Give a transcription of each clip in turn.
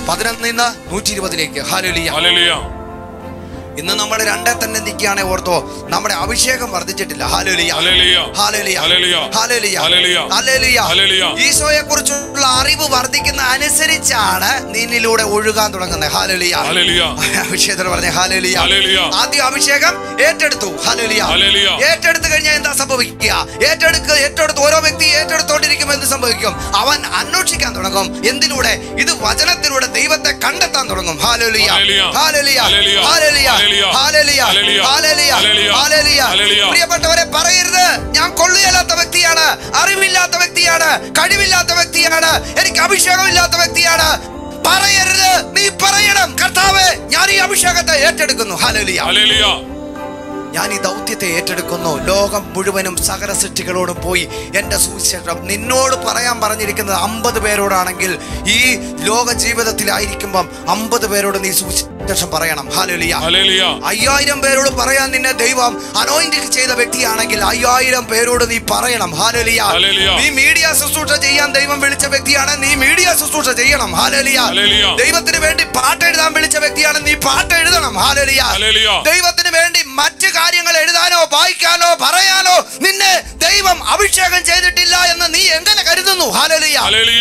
പതിനൊന്നിൽ നിന്ന് നൂറ്റി ഇരുപതിലേക്ക് ഹാലുലിയ ഹല്ലേലൂയ ഇന്ന് നമ്മൾ രണ്ടേ തന്നെ നിൽക്കുകയാണെ ഓർത്തോ നമ്മുടെ അഭിഷേകം വർദ്ധിച്ചിട്ടില്ല hallelujah hallelujah hallelujah. Hallelujah. Hallelujah. Hallelujah. Hallelujah. Hallelujah. ഈശോയെ കുറിച്ചുള്ള അറിവ് വർദ്ധിക്കുന്ന അനുസരിച്ചാണ് നിന്നിലൂടെ ഒഴുകാൻ തുടങ്ങുന്നത് ഹാലലിയ ഹല്ലേലൂയ. അഭിഷേകത്തിൽ പറഞ്ഞ ഹാലലിയ ഹല്ലേലൂയ. ആദ്യം അഭിഷേകം ഏറ്റെടുത്തു ഹാലലിയ ഹല്ലേലൂയ. ഏറ്റെടുത്തു കഴിഞ്ഞാൽ എന്താ സംഭവിക്കുക ഏറ്റെടുക്ക് ഏറ്റെടുത്ത് ഓരോ വ്യക്തി ഏറ്റെടുത്തോണ്ടിരിക്കുമ്പോൾ എന്ത് സംഭവിക്കും അവൻ അന്വേഷിക്കാൻ തുടങ്ങും എന്തിലൂടെ ഇത് വചനത്തിലൂടെ ദൈവത്തെ കണ്ടെത്താൻ തുടങ്ങും ഹാലലിയ ഹല്ലേലൂയ. ഹാലലിയ ഹല്ലേലൂയ. ഹാലലിയ ഹല്ലേലൂയ. ഹാലലിയ ഹല്ലേലൂയ. ഹാലലിയ ഹല്ലേലൂയ. ഹാലലിയ ഹല്ലേലൂയ. പ്രിയപ്പെട്ടവരെ പറയരുത് ഞാൻ കൊള്ളുകയില്ലാത്ത വ്യക്തിയാണ് അറിവില്ലാത്ത വ്യക്തിയാണ് കഴിവില്ലാത്ത വ്യക്തിയാണ് എനിക്ക് അഭിഷേകമില്ലാത്ത വ്യക്തിയാണ് പറയരുത് നീ പറയണം കർത്താവേ ഞാൻ ഈ അഭിഷേകത്തെ ഏറ്റെടുക്കുന്നു ഹലലിയ ഹല്ലേലൂയ ഞാൻ ഈ ദൗത്യത്തെ ഏറ്റെടുക്കുന്നു ലോകം മുഴുവനും സകല സൃഷ്ടികളോടും പോയി എൻ്റെ സുവിശേഷം നിന്നോട് പറയാൻ പറഞ്ഞിരിക്കുന്നത് അമ്പത് പേരോടാണെങ്കിൽ ഈ ലോക ജീവിതത്തിലായിരിക്കുമ്പം അമ്പത് പേരോട് നീ സുവിശേഷം പറയണം ഹാലലിയ ഹല്ലേലൂയ അയ്യായിരം പേരോട് പറയാൻ നിന്നെ ദൈവം അനോയിന്റ് ചെയ്ത വ്യക്തിയാണെങ്കിൽ അയ്യായിരം പേരോട് നീ പറയണം ഹാലലിയ ഹല്ലേലൂയ. നീ മീഡിയ ശുശ്രൂഷ ചെയ്യാൻ ദൈവം വിളിച്ച വ്യക്തിയാണ് നീ മീഡിയ ശുശ്രൂഷ ചെയ്യണം ഹാലലിയ ഹല്ലേലൂയ. ദൈവത്തിന് വേണ്ടി പാട്ട് എഴുതാൻ വിളിച്ച വ്യക്തിയാണ് നീ പാട്ട് എഴുതണം ഹാലലിയ ഹല്ലേലൂയ. ദൈവത്തിന് വേണ്ടി മറ്റു കാര്യങ്ങൾ എഴുതാനോ വായിക്കാനോ പറയാനോ നിന്നെ ദൈവം അഭിഷേകം ചെയ്തിട്ടില്ല എന്ന് നീ എങ്ങനെ കരുതുന്നു ഹാലലിയ ഹല്ലേലൂയ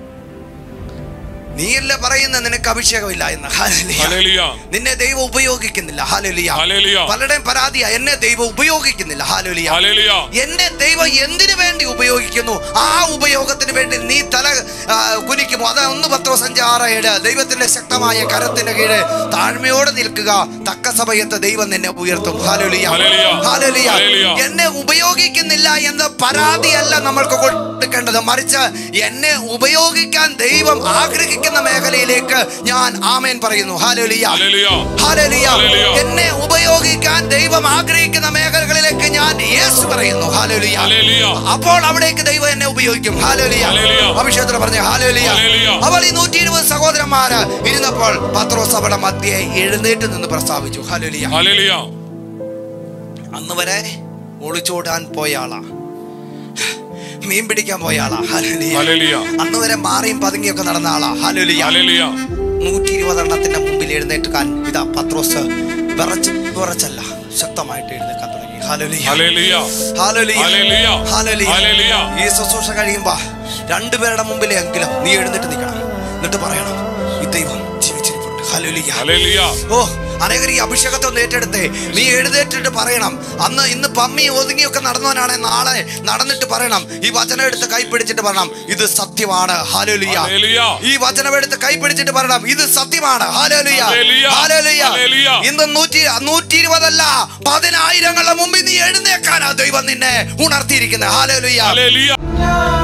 നീയല്ല പറയുന്ന നിനക്ക് അഭിഷേകമില്ല എന്ന് ഹാലലിയ ഹല്ലേലൂയ നിന്നെ ദൈവം ഉപയോഗിക്കുന്നില്ല ഹാലലിയ ഹല്ലേലൂയ പലരുടെയും പരാതിയാ എന്നെ ദൈവം ഉപയോഗിക്കുന്നില്ല ഹാലലിയ ഹല്ലേലൂയ എന്നെ ദൈവം എന്തിനു വേണ്ടി ഉപയോഗിക്കുന്നു ആ ഉപയോഗത്തിന് വേണ്ടി നീ തല ആ, കുനിക്കുമോ അതാ ഒന്ന് പത്തോ സഞ്ചാറ് ഏഴ് ദൈവത്തിന്റെ ശക്തമായ കരത്തിന്റെ കീഴ് താഴ്മയോടെ നിൽക്കുക തക്ക സമയത്ത് ദൈവം നിന്നെ ഉയർത്തും ഹാലലിയ ഹല്ലേലൂയ. ഹാലലിയ ഹല്ലേലൂയ. എന്നെ ഉപയോഗിക്കുന്നില്ല എന്ന പരാതിയല്ല നമ്മൾക്ക് കൊടുക്കേണ്ടത് മറിച്ച് എന്നെ ഉപയോഗിക്കാൻ ദൈവം ആഗ്രഹിക്കുന്ന മേഖലയിലേക്ക് ഞാൻ ആമേൻ പറയുന്നു ഹാലലിയ ഹല്ലേലൂയ ഹാലലിയ ഹല്ലേലൂയ. എന്നെ ഉപയോഗിക്കാൻ ദൈവം ആഗ്രഹിക്കുന്ന മേഖലകളിലേക്ക് ഞാൻ യേശു പറയുന്നു ഹാലലിയ ഹല്ലേലൂയ അപ്പോൾ അവിടേക്ക് ദൈവം എന്നെ ഉപയോഗിക്കും ഹാലലിയ ഹല്ലേലൂയ. അഭിഷേകത്തിൽ പറഞ്ഞ ഹാലലിയ ഹല്ലേലൂയ. അവൾ ഈ നൂറ്റി ഇരുപത് സഹോദരന്മാര് ഇരുന്നപ്പോൾ പത്രോസ് അവളുടെ മധ്യേ എഴുന്നേറ്റ് നിന്ന് പ്രസ്താവിച്ചു ഹാലലിയ ഹല്ലേലൂയ അന്ന് വരെ ഒളിച്ചോടാൻ പോയ ആളാ മീൻ പിടിക്കാൻ പോയ ആളാ ഹാലലിയ ഹല്ലേലൂയ അന്ന് വരെ മാറിയും പതുങ്ങിയൊക്കെ നടന്ന ആളാ ഹാലലിയ ഹല്ലേലൂയ നൂറ്റി ഇരുപതെണ്ണത്തിന്റെ മുമ്പിൽ എഴുന്നേറ്റുക്കാൻ ഇതാ പത്രോസ് വിറച്ച് വിറച്ചല്ല ശക്തമായിട്ട് എഴുന്നേക്കാൻ തുടങ്ങി hallelujah. Hallelujah hallelujah. Hallelujah. Hallelujah. Hallelujah. ഈ ശുശ്രൂഷ കഴിയുമ്പോ രണ്ടുപേരുടെ മുമ്പിലെങ്കിലും നീ എഴുന്നേറ്റ് നിൽക്കണം എന്നിട്ട് പറയണം ഈ ദൈവം ജീവിച്ചിരിപ്പുണ്ട് ഹല്ലേലൂയ. ഹല്ലേലൂയ ഓ അനേകർ ഈ അഭിഷേകത്തെ ഒന്ന് ഏറ്റെടുത്തേ നീ എഴുന്നേറ്റിട്ട് പറയണം അന്ന് ഇന്ന് പമ്മി ഒതുങ്ങിയൊക്കെ നടന്നവനാണ് നാളെ നടന്നിട്ട് പറയണം ഈ വചനം എടുത്ത് കൈ പിടിച്ചിട്ട് പറയണം ഇത് സത്യമാണ് ഹാലേലുയ ഹല്ലേലൂയ. ഈ വചനം എടുത്ത് കൈ പിടിച്ചിട്ട് പറയണം ഇത് സത്യമാണ് ഹാലേലുയ ഹല്ലേലൂയ. Hallelujah hallelujah. ഇന്ന് നൂറ്റി നൂറ്റി ഇരുപതല്ല പതിനായിരങ്ങളുടെ മുമ്പിൽ നീ എഴുന്നേക്കാനാ ദൈവം നിന്നെ ഉണർത്തിയിരിക്കുന്നത് ഹാലേലുയ ഹല്ലേലൂയ